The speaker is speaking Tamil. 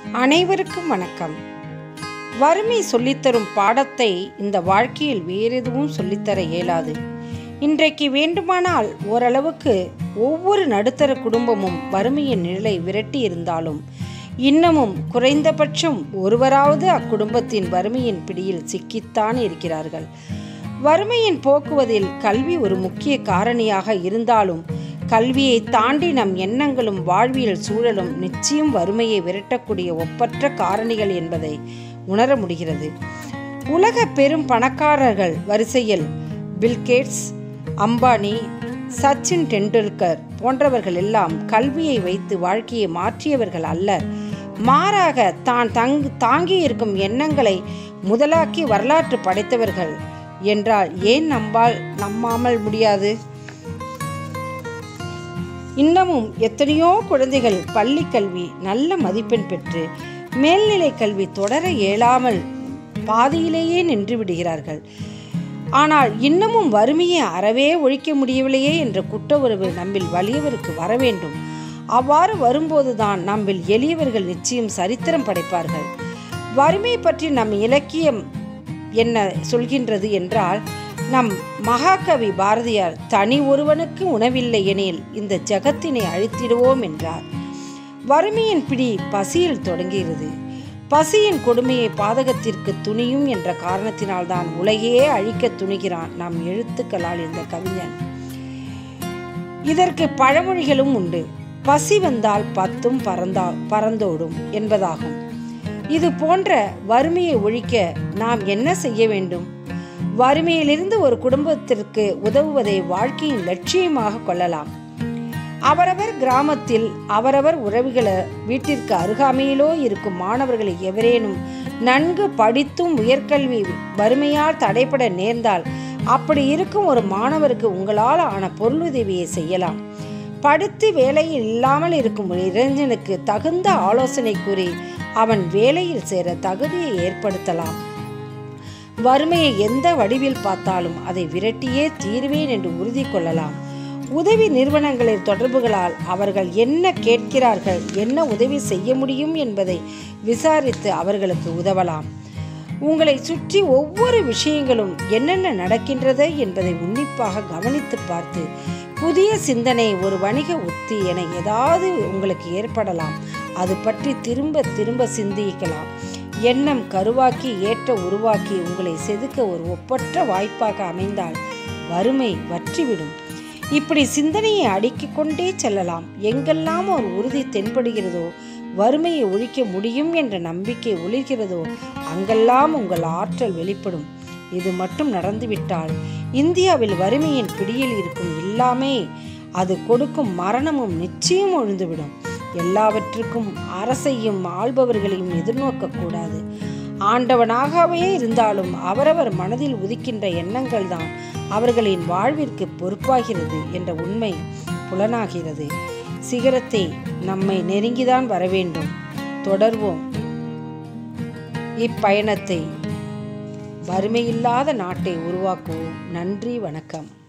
அனைவருக்கும் வணக்கம் வறுமை சொல்லித்தரும் பாடத்தை இந்த வாழ்க்கையில் வேறெதுவும் சொல்லித்தர இயலாது இன்றைக்கு வேண்டுமானால் ஓரளவுக்கு ஒவ்வொரு நடுத்தர குடும்பமும் வறுமையின் நிழலை விரட்டி இருந்தாலும் இன்னமும் குறைந்தபட்சம் ஒருவராவது அக்குடும்பத்தின் வறுமையின் பிடியில் சிக்கித்தான் இருக்கிறார்கள் வறுமையின் போக்குவதில் கல்வி ஒரு முக்கிய காரணியாக இருந்தாலும் கல்வியை தாண்டி நம் எண்ணங்களும் வாழ்வியல் சூழலும் நிச்சயம் வறுமையை விரட்டக்கூடிய ஒப்பற்ற காரணிகள் என்பதை உணர முடிகிறது உலக பெரும் பணக்காரர்கள் வரிசையில் பில்கேட்ஸ் அம்பானி சச்சின் டெண்டுல்கர் போன்றவர்கள் எல்லாம் கல்வியை வைத்து வாழ்க்கையை மாற்றியவர்கள் அல்ல மாறாக தான் தங் தாங்கி இருக்கும் எண்ணங்களை முதலாக்கி வரலாற்று படைத்தவர்கள் என்றால் ஏன் நம்பால் நம்பாமல் முடியாது இன்னமும் எத்தனையோ குழந்தைகள் பள்ளி கல்வி நல்ல மதிப்பெண் பெற்று மேல்நிலை கல்வி தொடர இயலாமல் பாதியிலேயே நின்று விடுகிறார்கள் ஆனால் இன்னமும் வறுமையை அறவே ஒழிக்க முடியவில்லையே என்ற குற்ற உறவு நம்மில் வலியவருக்கு வர வேண்டும் அவ்வாறு வரும்போதுதான் நம்மில் எளியவர்கள் நிச்சயம் சரித்திரம் படைப்பார்கள் வறுமை பற்றி நம் இலக்கியம் என்ன சொல்கின்றது என்றால் நம் மகாகவி பாரதியார் தனி ஒருவனுக்கு உணவில்லை எனில் இந்த ஜகத்தினை அழித்திடுவோம் என்றார் வறுமையின் பிடி பசியில் தொடங்குகிறது பசியின் கொடுமையை பாதகத்திற்கு துணியும் என்ற காரணத்தினால்தான் உலகையே அழிக்க துணிகிறான் நம் எழுத்துக்களால் இந்த கவிஞன் இதற்கு பழமொழிகளும் உண்டு பசி வந்தால் பத்தும் பறந்தா பறந்தோடும் என்பதாகும் இது போன்ற வறுமையை ஒழிக்க நாம் என்ன செய்ய வேண்டும் வறுமையிலிருந்து ஒரு குடும்பத்திற்கு உதவுவதை வாழ்க்கையின் லட்சியமாக கொள்ளலாம் அவரவர் கிராமத்தில் அவரவர் உறவுகளை வீட்டிற்கு அருகாமையிலோ இருக்கும் மாணவர்களை எவரேனும் நன்கு படித்தும் உயர்கல்வி வறுமையால் தடைப்பட நேர்ந்தால் அப்படி இருக்கும் ஒரு மாணவருக்கு உங்களால் ஆன பொருளுதவியை செய்யலாம் படித்து வேலையில் இல்லாமல் இருக்கும் ஒரு இளைஞனுக்கு தகுந்த ஆலோசனை கூறி அவன் வேலையில் சேர தகுதியை ஏற்படுத்தலாம் வறுமையை எந்த வடிவில் பார்த்தாலும் அதை விரட்டியே தீர்வேன் என்று உறுதி கொள்ளலாம் உதவி நிறுவனங்களின் தொடர்புகளால் அவர்கள் என்ன கேட்கிறார்கள் என்ன உதவி செய்ய முடியும் என்பதை விசாரித்து அவர்களுக்கு உதவலாம் உங்களை சுற்றி ஒவ்வொரு விஷயங்களும் என்னென்ன நடக்கின்றது என்பதை உன்னிப்பாக கவனித்து பார்த்து புதிய சிந்தனை ஒரு வணிக உத்தி என ஏதாவது உங்களுக்கு ஏற்படலாம் அது பற்றி திரும்ப திரும்ப சிந்திக்கலாம் எண்ணம் கருவாக்கி ஏற்ற உருவாக்கி உங்களை செதுக்க ஒரு ஒப்பற்ற வாய்ப்பாக அமைந்தால் வறுமை வற்றிவிடும் இப்படி சிந்தனையை அடுக்கிக் கொண்டே செல்லலாம் எங்கெல்லாம் ஒரு உறுதி தென்படுகிறதோ வறுமையை ஒழிக்க முடியும் என்ற நம்பிக்கை ஒளிர்கிறதோ அங்கெல்லாம் உங்கள் ஆற்றல் வெளிப்படும் இது மட்டும் நடந்துவிட்டால் இந்தியாவில் வறுமையின் பிடியில் இருக்கும் எல்லாமே அது கொடுக்கும் மரணமும் நிச்சயம் ஒழிந்துவிடும் எல்லாவற்றுக்கும் அரசையும் ஆள்பவர்களையும் எதிர்நோக்கக்கூடாது ஆண்டவனாகவே இருந்தாலும் அவரவர் மனதில் உதிக்கின்ற எண்ணங்கள் தான் அவர்களின் வாழ்விற்கு பொறுப்பாகிறது என்ற உண்மை புலனாகிறது சிகரத்தை நம்மை நெருங்கிதான் வர வேண்டும் தொடர்வோம் இப்பயணத்தை வறுமையில்லாத நாட்டை உருவாக்குவோம் நன்றி வணக்கம்